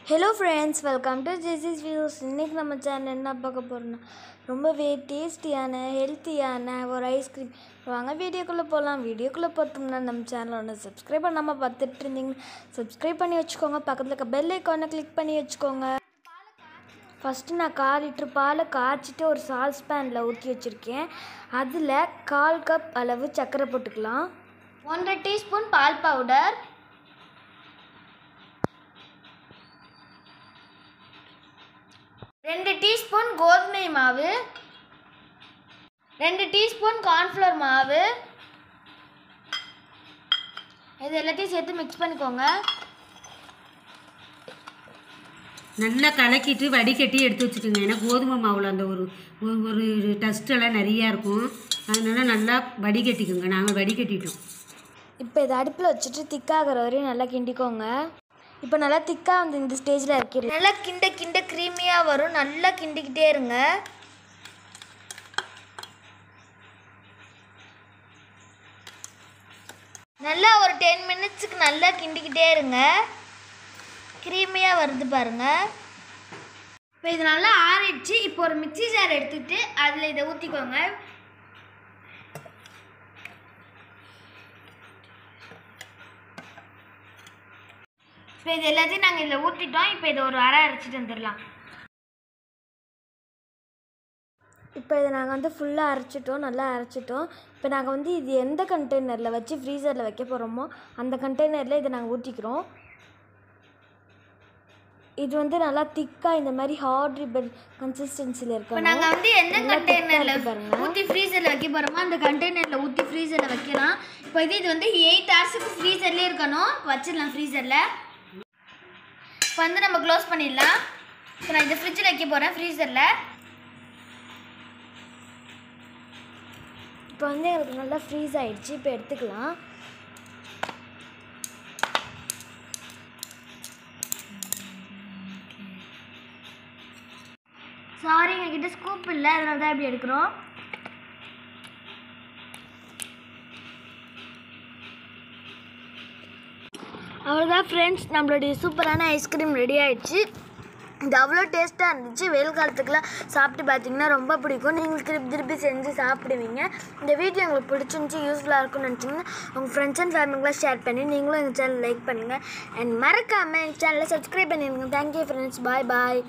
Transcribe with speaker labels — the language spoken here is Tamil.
Speaker 1: ஹலோ ஃப்ரெண்ட்ஸ் வெல்கம் டு ஜெசிஸ் வியூஸ் இன்றைக்கி நம்ம சேனல் என்ன பார்க்க போகிறோம்னா ரொம்பவே டேஸ்டியான ஹெல்த்தியான ஒரு ஐஸ்கிரீம் வாங்க வீடியோக்குள்ளே போகலாம் வீடியோக்குள்ளே பார்த்தோம்னா நம்ம சேனல் ஒன்று சப்ஸ்கிரைப் பண்ணாமல் பார்த்துட்டு இருந்தீங்கன்னா சப்ஸ்கிரைப் பண்ணி வச்சுக்கோங்க பக்கத்தில் இருக்க பெல் ஐக்கானை கிளிக் பண்ணி வச்சுக்கோங்க ஃபஸ்ட்டு நான் கால் லிட்ரு பாலை காய்ச்சிட்டு ஒரு சால்ஸ் பேனில் ஊற்றி வச்சுருக்கேன் அதில் கால் கப் அளவு சர்க்கரை போட்டுக்கலாம் ஒன்றரை டீஸ்பூன் பால் பவுடர் ரெண்டு டீஸ்பூன் கோதுமை மாவு ரெண்டு டீஸ்பூன் கார்ன்ஃப்ளவர் மாவு இது எல்லாத்தையும் சேர்த்து மிக்ஸ் பண்ணிக்கோங்க
Speaker 2: நல்லா கலக்கிட்டு வடிகட்டி எடுத்து வச்சுக்கோங்க ஏன்னா கோதுமை மாவில் அந்த ஒரு ஒரு- ஒரு டஸ்ட்டெல்லாம் நிறையா இருக்கும் அதனால நல்லா வடிகட்டிக்கோங்க நாங்கள் வடிகட்டிட்டோம்
Speaker 1: இப்போ இதை அடுப்பில் வச்சுட்டு திக்காகிற வரையும் நல்லா கிண்டிக்கோங்க இப்போ நல்லா திக்காக வந்து இந்த ஸ்டேஜில் இருக்கிறது நல்லா கிண்ட கிண்ட க்ரீமியாக வரும் நல்லா கிண்டிக்கிட்டே இருங்க நல்லா ஒரு டென் மினிட்ஸுக்கு நல்லா கிண்டிக்கிட்டே இருங்க க்ரீமியாக வருது பாருங்க இப்போ இது நல்லா ஆறிடுச்சு இப்போ ஒரு மிக்ஸி ஜார் எடுத்துக்கிட்டு அதில் இதை ஊற்றிக்கோங்க இப்போ இது எல்லாத்தையும் நாங்கள் இதில் ஊற்றிட்டோம் இப்போ இதை ஒரு அரை அரைச்சிட்டு வந்துடலாம் இப்போ இதை நாங்கள் வந்து ஃபுல்லாக அரைச்சிட்டோம் நல்லா அரைச்சிட்டோம் இப்போ நாங்கள் வந்து இது எந்த கண்டெய்னரில் வச்சு ஃப்ரீசரில் வைக்க போகிறோமோ அந்த கண்டெய்னரில் இதை நாங்கள் ஊற்றிக்கிறோம் இது வந்து நல்லா திக்காக இந்த மாதிரி ஹார்ட் ரிப்பன் கன்சிஸ்டன்சியில் இருக்கும்
Speaker 3: நாங்கள் வந்து எந்த
Speaker 1: நல்லா thick-ஆ
Speaker 3: கண்டெய்னரில்
Speaker 1: இருக்கு பாருங்க
Speaker 3: ஊற்றி ஃப்ரீசரில் வைக்க போகிறோமோ அந்த கண்டெய்னரில் ஊற்றி ஃப்ரீசரில் வைக்கலாம் இப்போ இது இது வந்து எயிட் ஹவர்ஸுக்கு ஃப்ரீசர்லேயே இருக்கணும் இப்போ வச்சிடலாம் ஃப்ரீசரில் இப்போ வந்து நம்ம க்ளோஸ் பண்ணிடலாம் இப்போ நான் இந்த ஃப்ரிட்ஜில் வைக்க போகிறேன் ஃப்ரீசரில்
Speaker 1: இப்போ வந்து எங்களுக்கு நல்லா ஃப்ரீஸ் ஆயிடுச்சு இப்போ எடுத்துக்கலாம்
Speaker 3: சாரி எங்ககிட்ட ஸ்கூப் இல்லை அதனால தான் இப்படி எடுக்கிறோம்
Speaker 1: அவ்வளோதான் ஃப்ரெண்ட்ஸ் நம்மளுடைய சூப்பரான ஐஸ்கிரீம் ரெடி ஆயிடுச்சு இது அவ்வளோ டேஸ்ட்டாக இருந்துச்சு வெயில் காலத்துக்குலாம் சாப்பிட்டு பார்த்தீங்கன்னா ரொம்ப பிடிக்கும் நீங்கள் திருப்பி திருப்பி செஞ்சு சாப்பிடுவீங்க இந்த வீடியோ உங்களுக்கு பிடிச்சிருந்துச்சி யூஸ்ஃபுல்லாக இருக்கும்னு நினச்சிங்கன்னா உங்கள் ஃப்ரெண்ட்ஸ் அண்ட் ஃபேமிலிக்கெலாம் ஷேர் பண்ணி நீங்களும் எங்கள் சேனல் லைக் பண்ணுங்கள் அண்ட் மறக்காமல் எங்கள் சேனலை சப்ஸ்கிரைப் பண்ணிடுங்க தேங்க்யூ ஃப்ரெண்ட்ஸ் பாய் பாய்